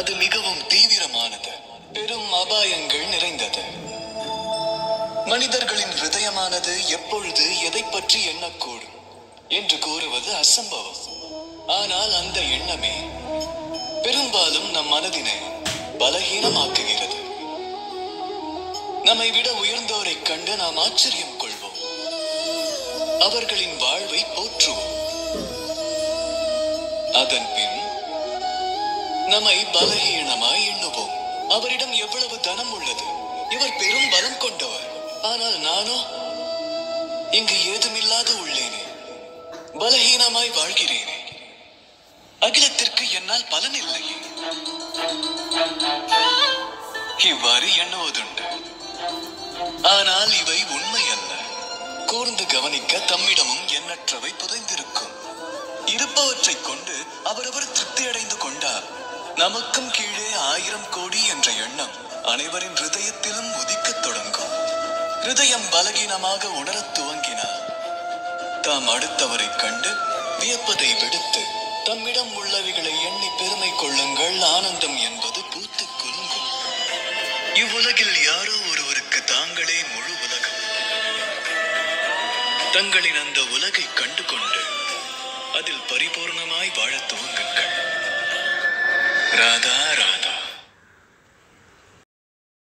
அது மிகவும் தீவிரமானது பெரும் அபாயங்கள் நிறைந்தது மனிதர்களின் ஹிருதயமானது எப்பொழுது எதை பற்றி எண்ணக்கூடும் என்று கூறுவது அசம்பவம் ஆனால் அந்த எண்ணமே பெரும்பாலும் நம் மனதினை பலகீனமாக்குகிறது நம்மை விட உயர்ந்தோரைக் கண்டு நாம் ஆச்சரியம் கொள்வோம் அவர்களின் வாழ்வை போற்றுவோம் அதன் பின் நம்மை பலகீனமாய் எண்ணுவோம் அவரிடம் எவ்வளவு தனம் உள்ளது இவர் பெரும் பலம் கொண்டவர் ஆனால் நானோ இங்கு ஏதுமில்லாது உள்ளேனே பலகீனமாய் வாழ்கிறேனே அகிலத்திற்கு என்னால் பலன் இல்லையே இவ்வாறு எண்ணுவதுண்டு ஆனால் இவை உண்மை அல்ல கூர்ந்து கவனிக்க தம்மிடமும் எண்ணற்றவை புதைந்திருக்கும் இருப்பவற்றைக் கொண்டு அவரவர் திருப்தி அடைந்து கொண்டால் நமக்கும் கீழே ஆயிரம் கோடி என்ற எண்ணம் அனைவரின் ஹிருதயத்திலும் உதிக்கத் தொடங்கும் ஹிருதயம் பலகீனமாக உணரத் துவங்கினால் தாம் அடுத்தவரைக் கண்டு வியப்பதை விடுத்து தம்மிடம் உள்ளவைகளை எண்ணி பெருமை கொள்ளுங்கள் ஆனந்தம் என்பது பூத்து குலுங்கும் இவ்வுலகில் யாரோ ஒருவருக்கு தாங்களே முழு உலகம் தங்களின் அந்த உலகை கண்டு கொண்டு அதில் பரிபூர்ணமாய் வாழத் துவங்குங்கள் ராதா ராதா